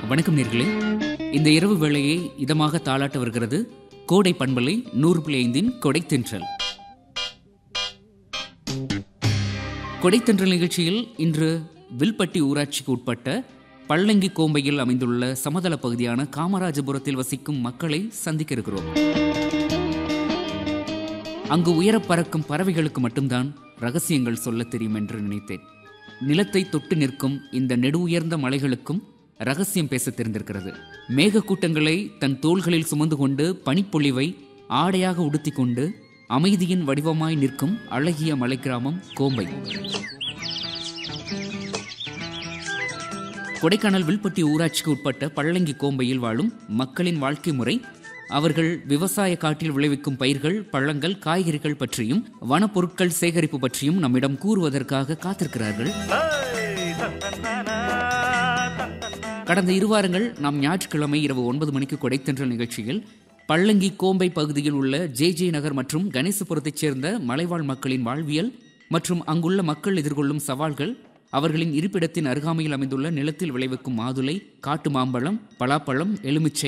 வணக்கம் நேர்களே இந்த இரவு வேளையை இதமாக தாளாட்ட வருகிறது கோடை பண்பலை நூறு புள்ளி ஐந்தின் கொடைத்தென்றல் கொடைத்தென்றல் நிகழ்ச்சியில் இன்று வில்பட்டி ஊராட்சிக்கு உட்பட்ட பள்ளங்கி கோம்பையில் அமைந்துள்ள சமதள பகுதியான காமராஜபுரத்தில் வசிக்கும் மக்களை சந்திக்க இருக்கிறோம் அங்கு உயரப் பறக்கும் பறவைகளுக்கு மட்டும்தான் ரகசியங்கள் சொல்லத் தெரியும் என்று நினைத்தேன் நிலத்தை தொட்டு நிற்கும் இந்த நெடு உயர்ந்த மலைகளுக்கும் ரகசியம் பேச தெரிந்திருக்கிறது மேகக்கூட்டங்களை தன் தோள்களில் சுமந்து கொண்டு பனிப்பொழிவை ஆடையாக உடுத்திக் கொண்டு அமைதியின் வடிவமாய் நிற்கும் அழகிய மலை கிராமம் கோம்பை கொடைக்கானல் வில்பட்டி ஊராட்சிக்கு உட்பட்ட பள்ளங்கி கோம்பையில் வாழும் மக்களின் வாழ்க்கை முறை அவர்கள் விவசாய காட்டில் விளைவிக்கும் பயிர்கள் பழங்கள் காய்கறிகள் பற்றியும் வனப்பொருட்கள் சேகரிப்பு பற்றியும் நம்மிடம் கூறுவதற்காக காத்திருக்கிறார்கள் கடந்த இரு வாரங்கள் நாம் ஞாயிற்றுக்கிழமை இரவு ஒன்பது மணிக்கு கொடைத்தென்றல் நிகழ்ச்சியில் பள்ளங்கி கோம்பை பகுதியில் உள்ள ஜே ஜே நகர் மற்றும் கணேசபுரத்தைச் சேர்ந்த மலைவாழ் மக்களின் வாழ்வியல் மற்றும் அங்குள்ள மக்கள் எதிர்கொள்ளும் சவால்கள் அவர்களின் இருப்பிடத்தின் அருகாமையில் அமைந்துள்ள நிலத்தில் விளைவிக்கும் மாதுளை காட்டு மாம்பழம் பலாப்பழம் எலுமிச்சை